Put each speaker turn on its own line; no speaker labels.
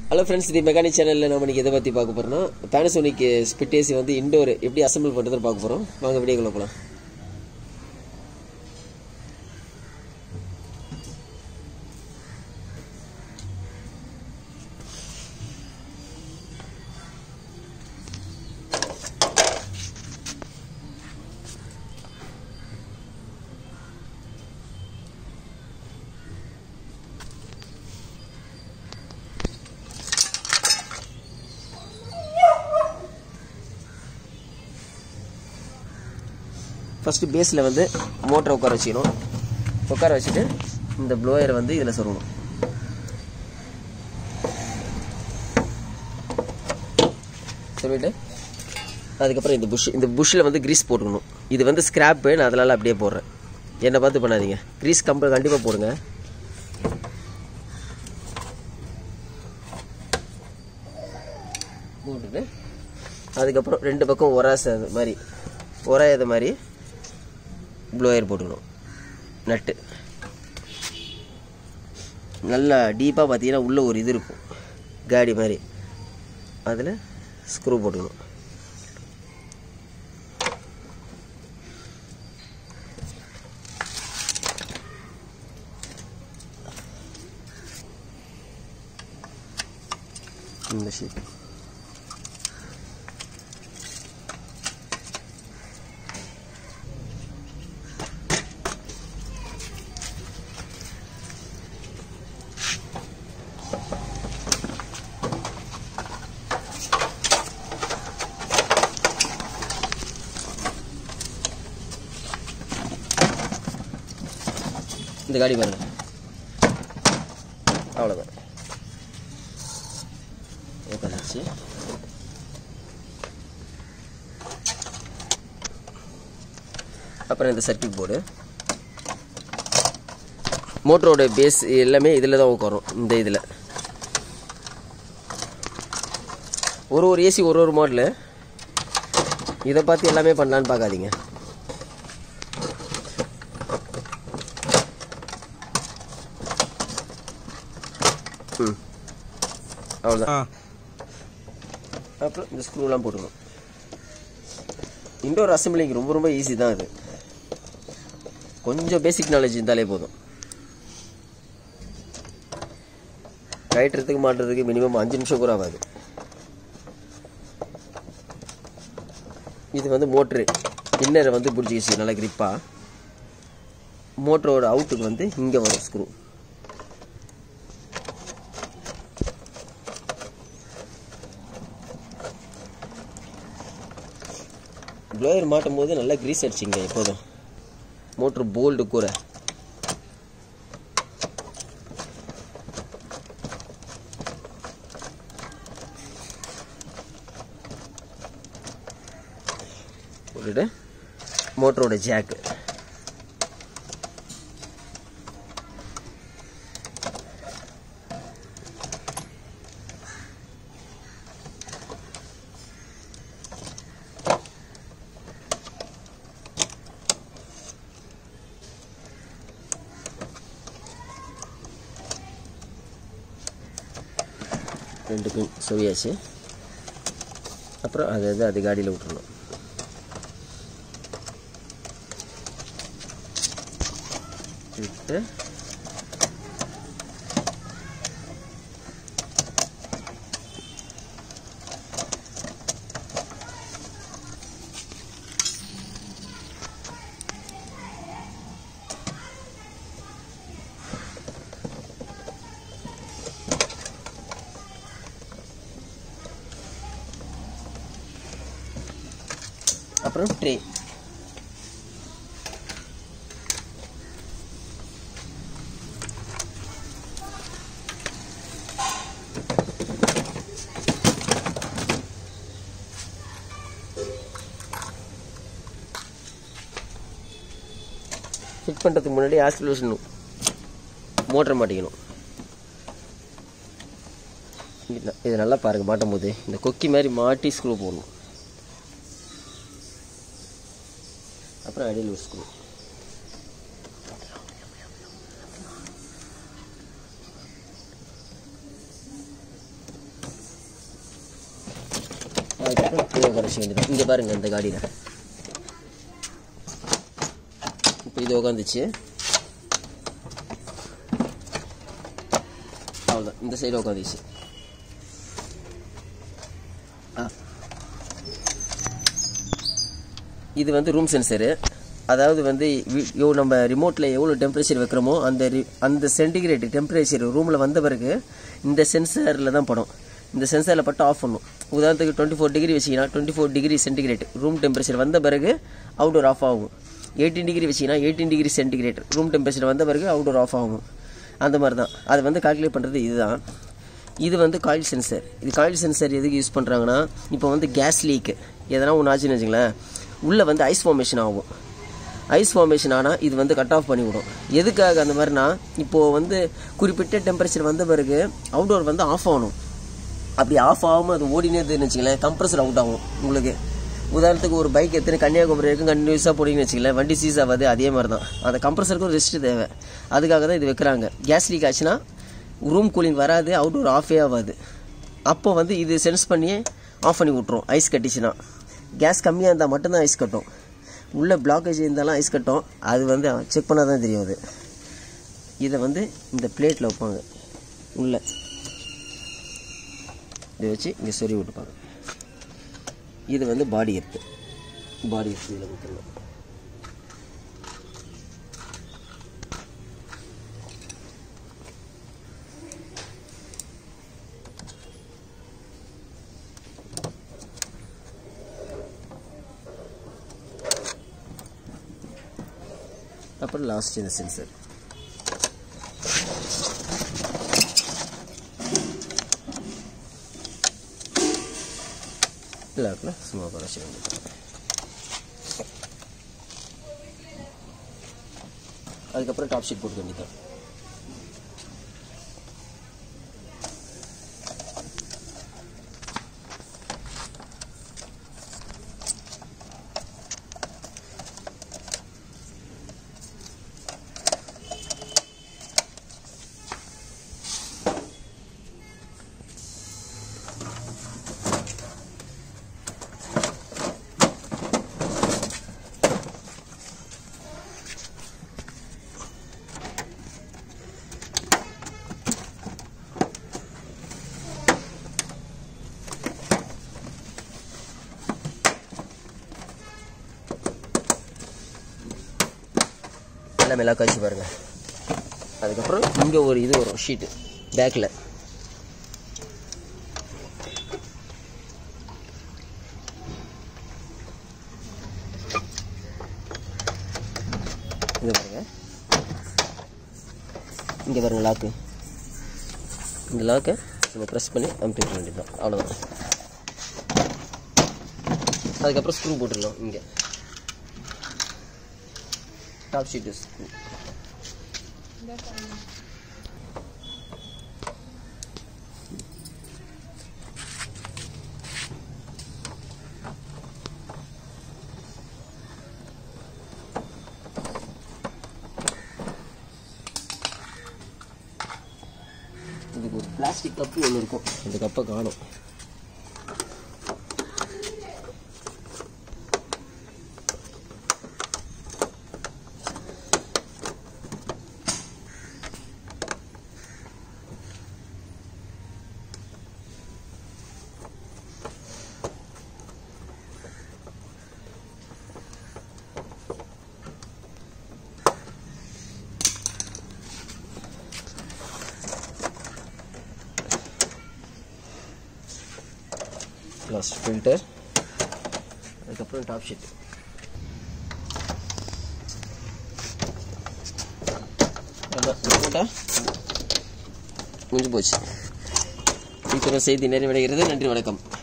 hello friends இது mechanic சேனலில் நம்ம இன்னைக்கு எதை பற்றி பார்க்க போகிறோம்னா பேனசோனிக் ஸ்பிட் ஏசி வந்து இண்டோர் எப்படி அசம்பிள் பண்ணுறதுன்னு பார்க்க போகிறோம் வாங்க வீடியோக்குள்ள போகலாம் ஃபஸ்ட்டு பேஸில் வந்து மோட்டரை உட்கார வச்சுக்கணும் உட்கார வச்சுட்டு இந்த ப்ளோயரை வந்து இதில் சொருகணும் சொல்லிட்டு அதுக்கப்புறம் இந்த புஷ் இந்த புஷ்ஷில் வந்து கிரீஸ் போட்டுக்கணும் இது வந்து ஸ்கிராப்பு நான் அதனால அப்படியே போடுறேன் என்னை பார்த்து பண்ணாதீங்க கிரீஸ் கம்ப கண்டிப்பாக போடுங்க போட்டுட்டு அதுக்கப்புறம் ரெண்டு பக்கம் ஒராச மாதிரி ஒராயத மாதிரி ப்ளோயர் போட்டுக்கணும் நட்டு நல்லா டீப்பாக பார்த்தீங்கன்னா உள்ளே ஒரு இது இருக்கும் காடி மாதிரி அதில் ஸ்க்ரூ போட்டுக்கணும் இந்த ஷீட் இந்த காடி பாருங்க அவ்வளோதான் உட்காந்துச்சு அப்புறம் இந்த சர்க்கியூட் போர்டு மோட்டரோட பேஸ் எல்லாமே இதில் தான் உட்காரும் இந்த இதில் ஒரு ஒரு ஏசி ஒரு ஒரு மாடலு இதை பார்த்து எல்லாமே பண்ணலான்னு பார்க்காதீங்க ம் அவ்வளோதான் அப்புறம் இந்த ஸ்க்ரூலாம் போட்டுக்கணும் இண்டோர் அசம்பிளிங் ரொம்ப ரொம்ப ஈஸி தான் அது கொஞ்சம் பேசிக் நாலேஜ் இருந்தாலே போதும் கயிட்டுறதுக்கு மாட்டுறதுக்கு மினிமம் அஞ்சு நிமிஷம் கூட ஆகாது இது வந்து மோட்ரு இன்னரை வந்து பிடிச்சிக்கிச்சு நல்லா கிரிப்பாக மோட்டரோட அவுட்டுக்கு வந்து இங்கே வரும் ஸ்க்ரூ ப்ளோயர் மாட்டும் போது நல்லா கிரீஸ் அடிச்சிங்க எப்போதும் மோட்ரு போல்டு கூட போட்டுட்டு மோட்டரோட ஜாக்கு ரெண்டு பின் சொவியாச்சு அப்புறம் அதை அது அது காடியில் விட்டுறணும் விட்டு அப்புறம் ட்ரே ஃபிட் பண்ணுறதுக்கு முன்னாடி ஆஸ்பிலேஷன் மோட்டர் மாட்டிக்கணும் இது இது நல்லா பாருங்கள் மாட்டும் போது இந்த கொக்கி மாதிரி மாட்டி ஸ்க்ரூ போடணும் அப்புறம் அடியில் ஒரு ஸ்க்ரூ அதுக்கப்புறம் இப்படியே உட்கார வச்சுக்க வேண்டியது இங்கே பாருங்க இந்த காடியில் இப்போ இது உட்காந்துச்சு அவ்வளோதான் இந்த சைடு உட்காந்துச்சு ஆ இது வந்து ரூம் சென்சரு அதாவது வந்து வி- யோ நம்ம ரிமோட்டில் எவ்வளோ டெம்பரேச்சர் வைக்கிறோமோ அந்த ரி- அந்த சென்டிகிரேட் டெம்பரேச்சர் ரூமில் வந்த பிறகு இந்த சென்சாரில் தான் படும் இந்த சென்சாரில் பட்டு ஆஃப் பண்ணும் உதாரணத்துக்கு டுவெண்ட்டி ஃபோர் டிகிரி வச்சிங்கன்னா twenty four degree centigrade room temperature வந்த பிறகு அவுட்டோர் ஆஃப் ஆகும் எயிட்டீன் டிகிரி வச்சிங்கன்னா eighteen degree centigrade room temperature வந்த பிறகு அவுட்டோர் ஆஃப் ஆகும் அந்த மாதிரி தான் அதை வந்து கால்குலேட் பண்ணுறது இதுதான் இது வந்து காயில் சென்சர் இது காயில் சென்சர் எதுக்கு யூஸ் பண்ணுறாங்கன்னா இப்போ வந்து கேஸ் லீக்கு எதனா ஒன்று ஆச்சுன்னு வச்சுங்களேன் உள்ளே வந்து ஐஸ் ஃபார்மேஷன் ஆகும் ஐஸ் ஃபார்மேஷன் ஆனால் இது வந்து கட் ஆஃப் பண்ணிவிடும் எதுக்காக அந்த மாதிரினா இப்போது வந்து குறிப்பிட்ட டெம்பரேச்சர் வந்த பிறகு அவுட்டோர் வந்து ஆஃப் ஆகணும் அப்படி ஆஃப் ஆகாமல் அது ஓடினே இருந்துன்னு வச்சுங்களேன் கம்ப்ரஸர் அவுட் ஆகும் உங்களுக்கு உதாரணத்துக்கு ஒரு பைக் எத்தனை கன்னியாகுமரி வரைக்கும் கண்டினியூஸாக போனீங்கன்னு வச்சுங்களேன் வண்டி சீஸ் ஆகாது அதே மாதிரி தான் அந்த கம்ப்ரஸருக்கும் ரெஸ்ட் தேவை அதுக்காக தான் இது வைக்கிறாங்க கேஸ் லீக் ஆச்சுன்னா ரூம் கூலிங் வராது அவுட்டோர் ஆஃபே ஆகாது அப்போ வந்து இது சென்ஸ் பண்ணி ஆஃப் பண்ணி விட்ரும் ஐஸ் கட்டிச்சுன்னா கேஸ் கம்மியாக இருந்தால் மட்டும்தான் ஐஸ் கட்டும் உள்ள பிளாக்கேஜ் இருந்தாலும் ஐஸ் கட்டும் அது வந்து செக் பண்ணால் தான் தெரியும் அது இதை வந்து இந்த பிளேட்டில் வைப்பாங்க உள்ள இதை வச்சு இங்கே சொறி விட்டுப்பாங்க இது வந்து பாடி எர்த்து பாடி எர்த்து இதில் கொடுத்துருவோம் அப்புறம் லாஸ்ட் இந்த சென்சர் இல்லை இருக்குல்ல சும்மா குறைச்சி வேண்டியது அதுக்கப்புறம் டாப் ஷீட் போட்டுக்க வேண்டியதான் எல்லாம் மெல்லா காய்ச்சி பாருங்க அதுக்கப்புறம் இங்கே ஒரு இது வரும் ஷீட்டு பேக்கில் இங்கே பாருங்க இங்கே பாருங்க லாக்கு இந்த லாக்கை நம்ம ப்ரெஸ் பண்ணி அமுத்தி விட வேண்டியதுதான் அவ்வளோதான் அதுக்கப்புறம் ஸ்க்ரூ போட்டுடலாம் இங்கே டாப் ஷீட் ஸ்க்ரூ இதுக்கு ஒரு பிளாஸ்டிக் கப்பு ஒன்று இருக்கும் அந்த கப்பை காணும் லாஸ்ட் ஃபில்டர் அதுக்கப்புறம் டாப் ஷீட் அதான் போட்டா முடிஞ்சு போச்சு இத்துடன் செய்தி நிறைவடைகிறது நன்றி வணக்கம்